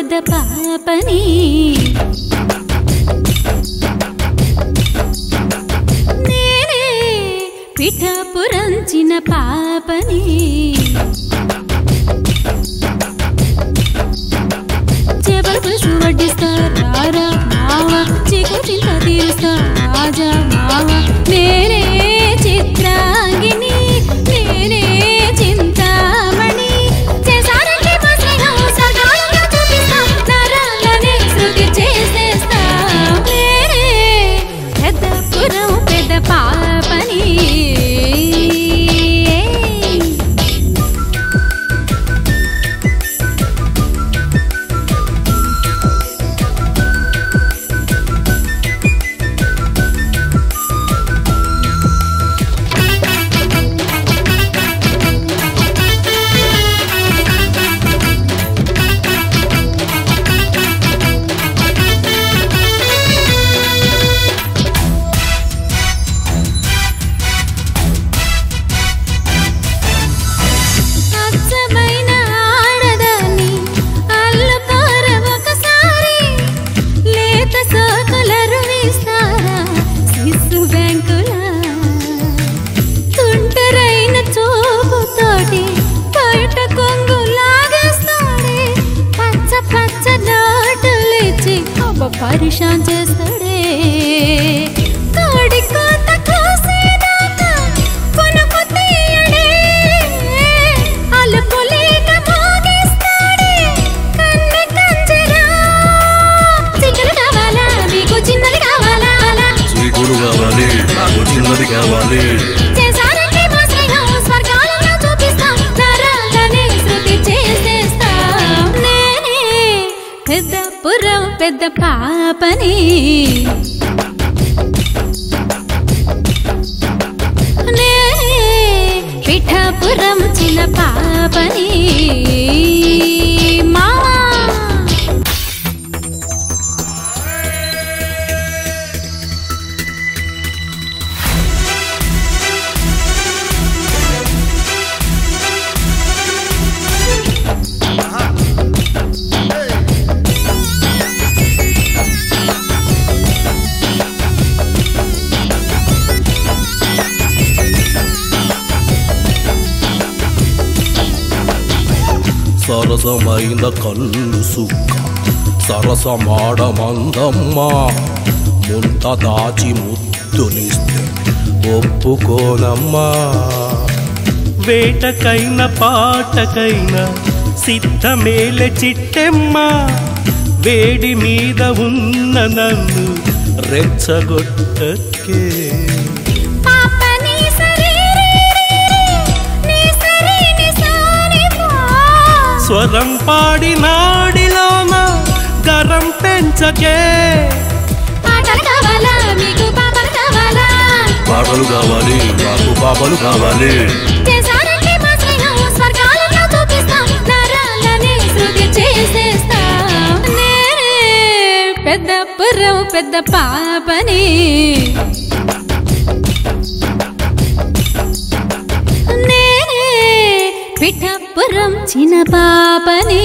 పెద్ద పాపని నేనే పిఠాపురంచిన పాపని చేపల పులుసు వడ్డిస్తా రారా మావ చీకు చింత తీరుస్తా రాజా మావ నేనే చిత్రాంగిని నేనే చింతామణి చేసారంటే మా స్నేహం సర్గాలంగా చూపిస్తా నరాలనే శృతి చేసేస్తా నేనే పెద్ద పురం పెద్ద పాపని అచ్చమైన ఆడదాన్ని అల్లుతార ఒకసారి లేత సోకులరు వేస్తారా శిశు బ్యాంకులా తుంటరైన చూపుతోటి బయట కొంగు లాగేస్తాడే పచ్చ పచ్చ నోటులిచ్చి అబ్బ పరిశాన్ చేస్తాడే కోడి కోత కోసేదాకా కొనుకు తీయడే అలుపు లేక మోగిస్తాడే కన్నె కంజరా చికెన్ కావాలా మీకు చిన్నది కావాలా అలా స్వీటులు కావాలి నాకు చిన్నది కావాలి చేసారంటే మా స్నేహం స్వర్గాలలో చూపిస్తాం నరాలనే శృతి చేసేస్తాం నేనే పెద్ద పురం పెద్ద పాపని నేనే పిఠాపురం చిన్న పాపని మావా సరసమైన కళ్ళు సుక్క సరసమాడ మందమ్మా ముంత దాచి ముద్దునిస్తే ఒప్పుకోనమ్మా వేటకైన పాటకైన సిద్ధమేల చిట్టెమ్మ వేడి మీద ఉన్న నన్ను రెచ్చగొట్టకే పాపని సరి రే రే రే, నీ సరి నీ సారి పా. స్వరం పాడి నాడిలోన గరం పెంచకే పాటలు కావాలా మీకు పాపలు కావాలా పాటలు కావాలి నాకు పాపలు కావాలి చేసారంటే మా స్నేహం స్వర్గాలలో చూపిస్తాం నరాలనే శృతి చేసేస్తాం నేనే పెద్ద పురం పెద్ద పాపని నేనే పిఠాపురం చిన్న పాపని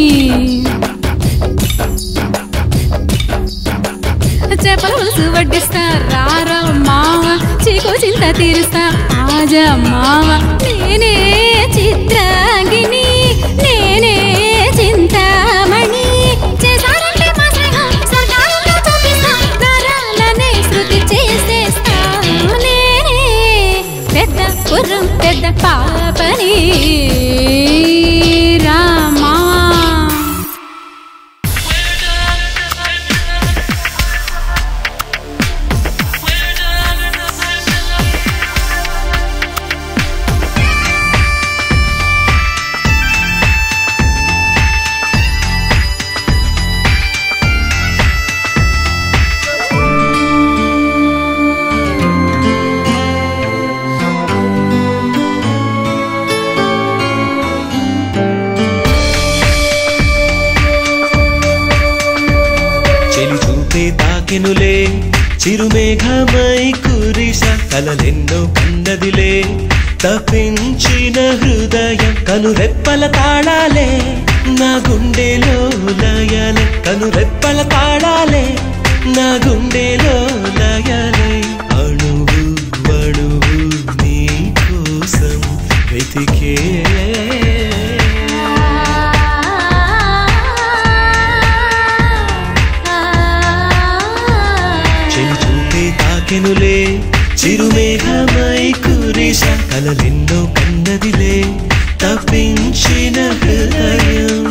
చేపల పులుసు వడ్డిస్తా రారా మావ చీకు చింత తీరుస్తా ఆజా మావ నేనే చిత్రాంగిని నేనే చింతామణి చేసారంటే మా స్నేహం స్వర్గాలలో చూపిస్తా నరాలనే శృతి చేసేస్తా నేనే పెద్ద పురం పెద్ద పాపని రామా చెలి చూపే తాకెనులే చిరుమేఘమై కురిస కలలెన్నో కన్నదిలే తప్పించిన హృదయం కనురెప్పల తాళాలే నా గుండెలో లయాలై కను రెప్పల తాళాలే నా గుండెలో లయాలై అణువు అణువు నీ కోసం వెతికే చెలి చూపే తాకెనులే చిరుమేఘమై కురిస కలలెన్నో కన్నదిలే తప్పించిన హృదయం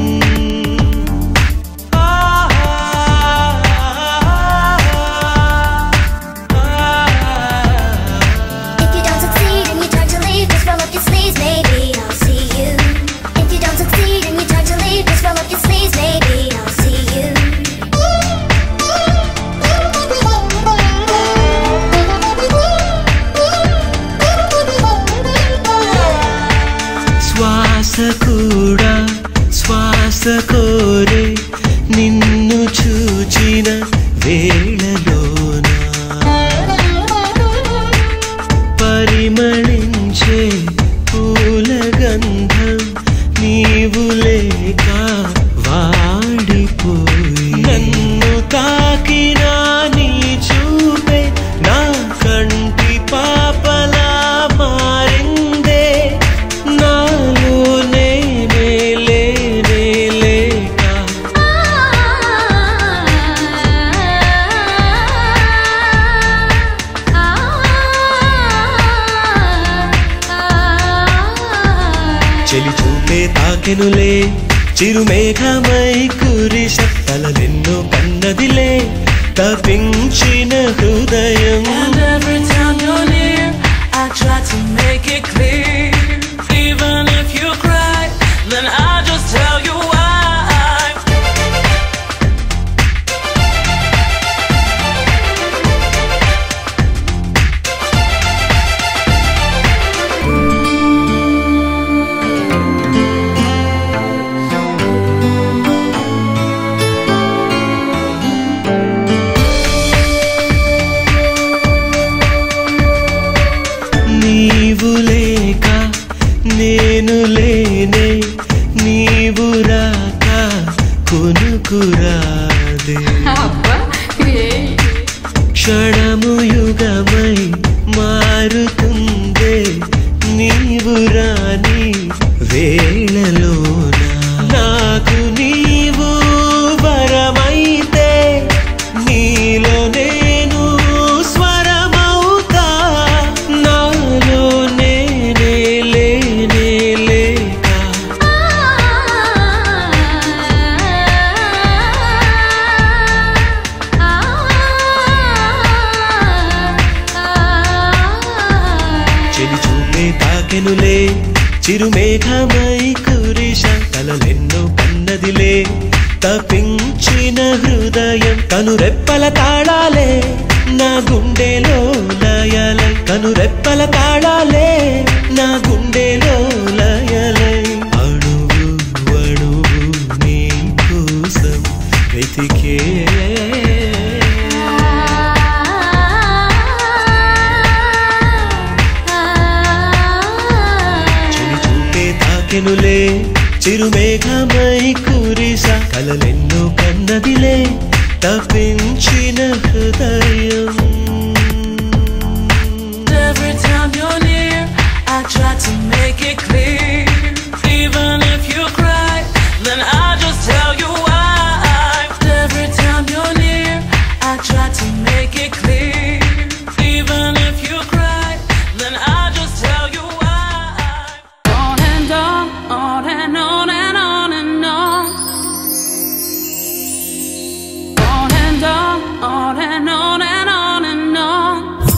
If you don't succeed and you try to leave, just roll up your sleeves, maybe I'll see you. If you don't succeed and you try to leave, just roll up your sleeves, maybe I'll see you. శ్వాస కూడా శ్వాస కోరే నిన్ను చూచిన వేళలోన పరిమళించే పూల గంధం నీవు లేక వాడిపోయి నన్ను తాకినా నీ చూపే నా కంటి పాపలా మారిందే నాలో నేనే లేనే లేక చెలి చూపే తాకెనులే చిరుమేఘమై కురిస తలనెన్నో కన్నదిలే తపించిన హృదయం And every time you're near, I try to make it clear. Even if you cry, then I just tell you why. నీవు లేక నేను లేనే నీవు రాక కొనుకురాదే క్షణము యుగమై మారుతుందే నీవు రాని వేళలోన నాకు నీవు వరమైతే నీలో నేను స్వరమవుతా నాలో నేనే లేనే లేక చెలి చూపే తాకెనులే చిరుమేఘమై కురిష కలలెన్నో కన్నదిలే తపించిన హృదయం కను రెప్పల తాళాలే నా గుండెలో లయలై కను రెప్పల తాళాలే నా గుండెలో లయలై అణువు అణువు నీ కోసం వెతికే చెలి చూపే తాకెనులే చిరుమేఘమై కురిస కలలెన్నో కన్నదిలే తప్పించిన హృదయం Every time you're near, I try to make it clear. Even if you cry, then I just tell you why. Every time you're near, I try to make it clear. Even if you cry, then I just tell you why. On and on, on and on and on and on. On and on, on and on and on and on.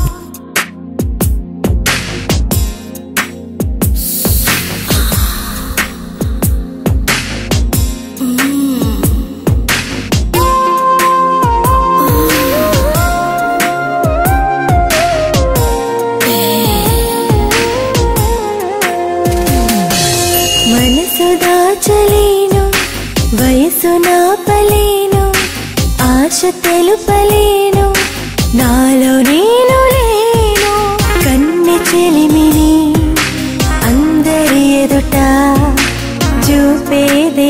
మనసు దాచలేను వయసు నాపలేను ఆశ తెలుపలేను నాలో నేను లేను కన్నె చెలిమిని అందరి ఎదుట చూపేదే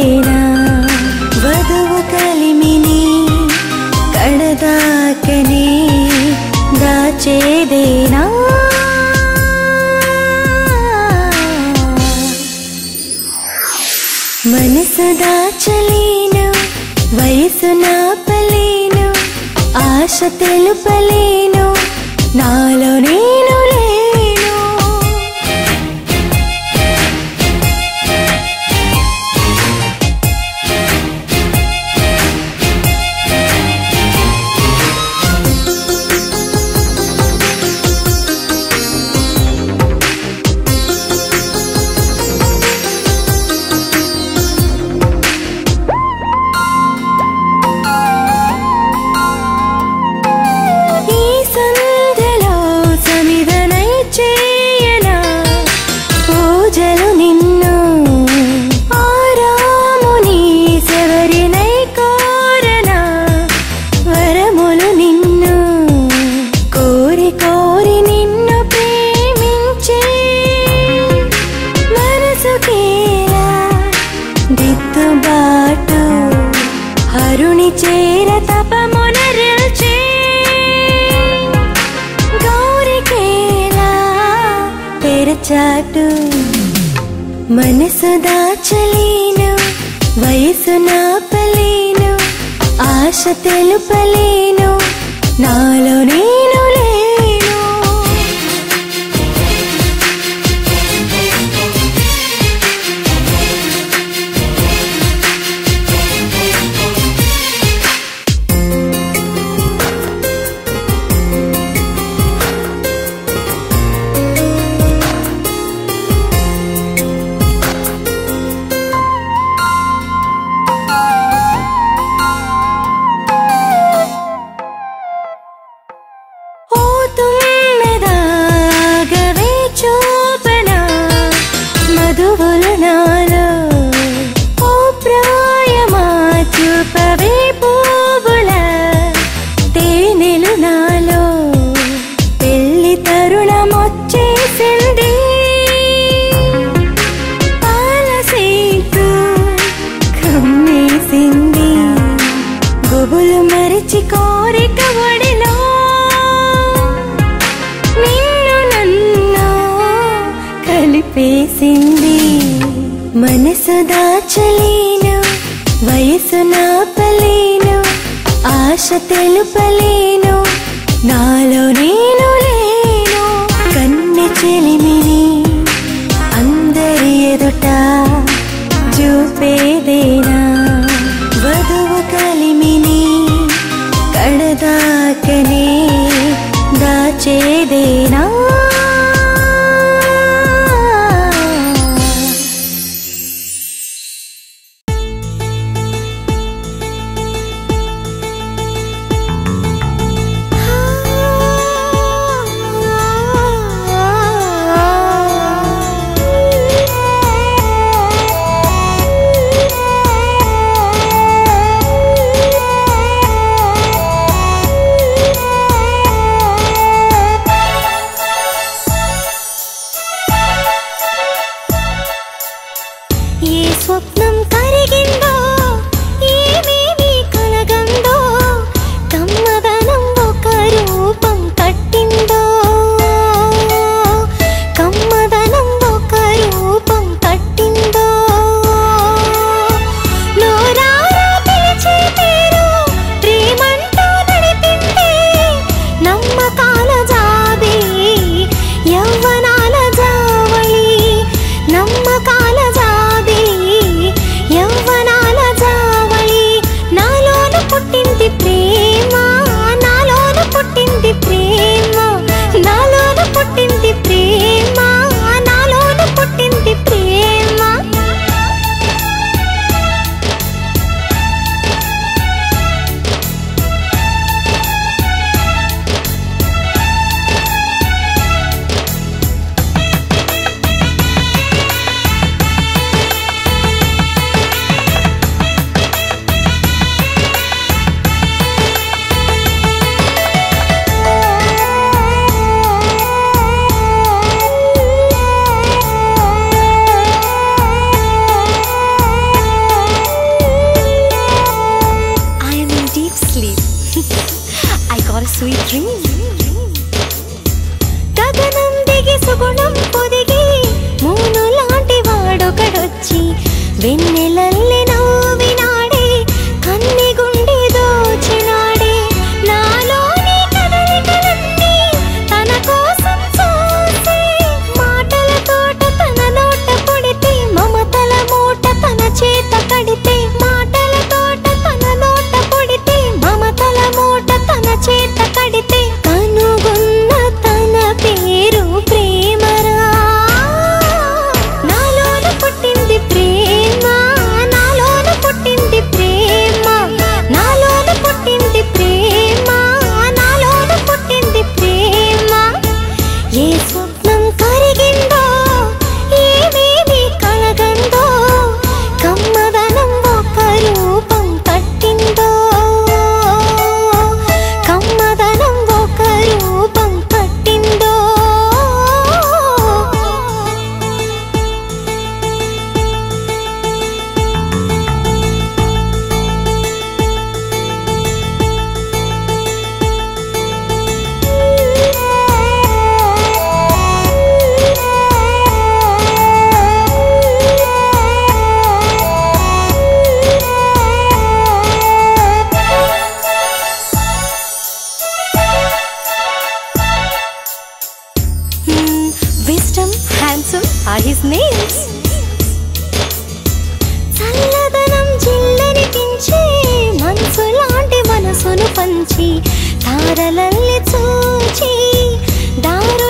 వయసు నాపలేను ఆశ తెలుపలేను నాలో నేను లేను ఈ సంధ్యలో సమిధనై చేయనా పూజలు నిన్ను ఆరాముని శబరినై కోరనా వరములు నిన్ను కోరి కోరి నిన్ను ప్రేమించే మనసుకేలా దిద్దుబాటు హరుని చేర తపమునరిల్చే గౌరికేలా తెరచాటు మనసు దాచలేను వయసు నాపలేను ఆశ తెలుపలేను నాలో నేను లేను ఓ తుమ్మెదాగవే చూపన మధువులు నాలో ఓ ప్రాయమా చూపవే పువ్వుల తేనెలు నాలో పెళ్లి తరుణమొచ్చేసింది పాలసీకు కమ్మేసింది గుబులు మరిచి కోరిక ఒడిలో నిన్ను నన్ను కలిపేసింది మనసు దాచలేను వయసు నాపలేను ఆశ తెలుపలేను నాలో నేను లేను కన్నె చెలిమిని అందరి ఎదుట చూపేదేనా వధువు కలిమిని కడదాకనే దాచేదేనా ఏ స్వప్నం కరిగిందో ఏమేమి కలగందో కమ్మదనం ఒక రూపం కట్టిందో కమ్మదనం ఒక రూపం కట్టిందో నోరారా పిలిచే పేరు ప్రేమంటూ నడిపిందే నమ్మకాల జాబి యవ్వనాల జావళి నమ్మకాల జాబి యవ్వనాల జావళి నాలోన పుట్టింది ప్రేమ నాలోన పుట్టింది ప్రేమ నాలోన పుట్టింది ప్రేమ నాలోన పుట్టింది ప్రేమ I am in deep sleep. I got a sweet dream. గగనం దిగి సుగుణం పొదిగి మూను లాంటి వాడొకడొచ్చి వెన్నెలల్లి నవ్వినాడే కన్ని గుండె Wisdom, handsome are his names. చల్లదనం జిల్లనిపించే మనసు లాంటి మనసును పంచి తారలల్లి చూచి దారు